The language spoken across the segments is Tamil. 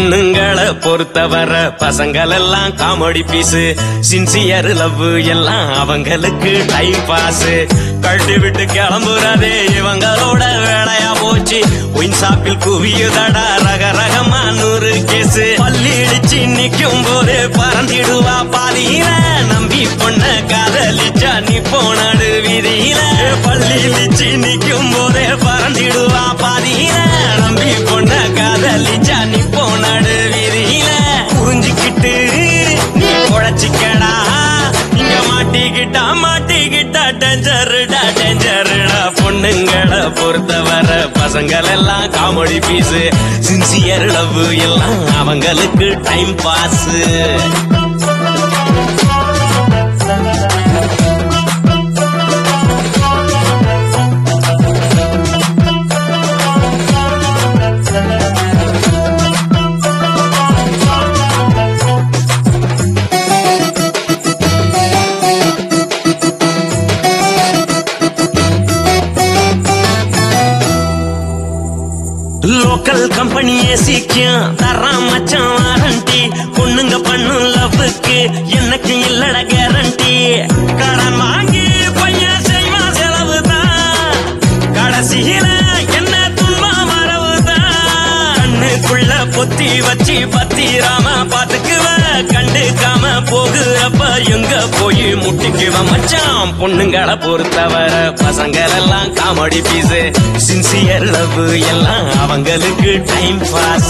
பொண்ணுங்களை பொறுத்தவரை பசங்கள் எல்லாம் காமெடி பீஸ் சின்சியர் லவ் எல்லாம் அவங்களுக்கு டைம் பாஸ் கழட்டி விட்டு கிளம்புறதே இவங்களோட வேலையா போச்சு ஒயின் சாப்பில் குவியுதடா ரக ரகமா நூறு கேஸ் பள்ளி இடிச்சு நிக்கும் போது பறந்திடுவா பாதியில நம்பி பொண்ண காதலிச்சா நீ போனடு வீதியில பள்ளி இடிச்சு நிக்கும் போதே பறந்திடுவா பாதியில நம்பி பொண்ண காதலிச்சா நீ போனடு வீதியில புரிஞ்சுக்கிட்டு நீ குழைச்சிக்கடா இங்க மாட்டிக்கிட்டா மாட்டிக்கிட்டா டெஞ்சருடா டெஞ்சருடா பொண்ணுங்களை பொறுத்தவரை பசங்கள் எல்லாம் காமெடி பீஸ் சின்சியர் லவ் எல்லாம் அவங்களுக்கு டைம் பாஸ் லோக்கல் கம்பெனி ஏசிக்கும் தரான் மச்சான் வாரண்டி பொண்ணுங்க பண்ணும் லவ்வுக்கு எனக்கு இல்லட கேரண்டி கடன் வாங்கி பையன் செய்வான் செலவு தான் கடைசியில என்ன துன்பம் வரவுதான் கண்ணுக்குள்ள பொத்தி வச்சு பத்திராம பாத்துக்குவ கண்டுக்காம போகுறப்ப எங்க போய் முட்டிக்குவ மச்சான் பொண்ணுங்களை பொறுத்தவரை பசங்கள் எல்லாம் காமெடி பீஸ் சின்சியர் லவ் எல்லாம் அவங்களுக்கு டைம் பாஸ்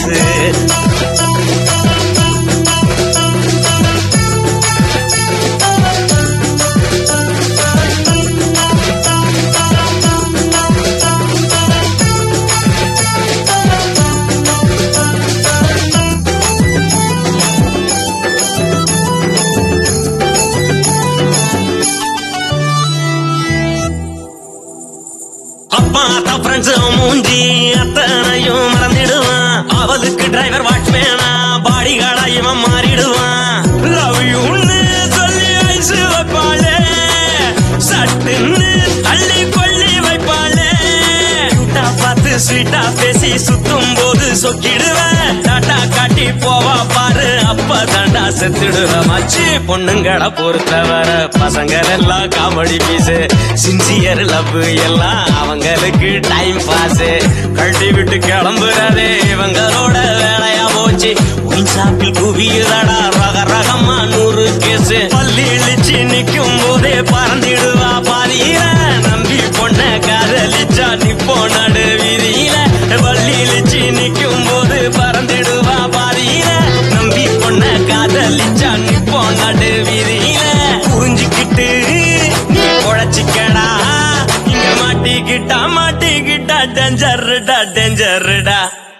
அப்பா தான் ஃப்ரெண்ட்ஸ் மூஞ்சி அத்தனையும் மறந்துடுவான் அவளுக்கு டிரைவர் வாட்ச்மேனா பாடி கார்டா இவன் மாறிடுவான் லவ் யூன்னு சொல்லி ஐசு வைப்பாளே சட்டுன்னு தள்ளி கொள்ளி வைப்பாளே கியூட்டா பார்த்து ஸ்வீட்டா பேசி சுத்தும் போது சொக்கிடுவேன் டாட்டா காட்டி போவா பாரு அப்ப தாண்டா செத்துடுவ மச்சி பொண்ணுங்களை பொறுத்தவரை பசங்கள் எல்லாம் காமெடி பீஸ் சின்சியர் லவ் எல்லாம் அவங்களுக்கு டைம் பாஸ் கழட்டி விட்டு கிளம்புறதே இவங்களோட வேலையா போச்சு ஒயின் சாப்பில் குவியுதடா ரக ரகமா நூறு கேஸ் பள்ளி இழிச்சு நிக்கும் போதே பறந்திடுவா பாதியில நம்பி பொண்ண காதலிச்சா நிப்போ நடு வீதியில பள்ளி இழிச்சு நிக்கும் போது பறந்திடுவா பாதியில நம்பி பொண்ண காதலிச்சா நிப்போ நடு வீதியில புரிஞ்சுக்கிட்டு நீ குழைச்சிக்கடா இங்க மாட்டிக்கிட்டா மாட்டிக்கிட்டா டெஞ்சருடா டெஞ்சருடா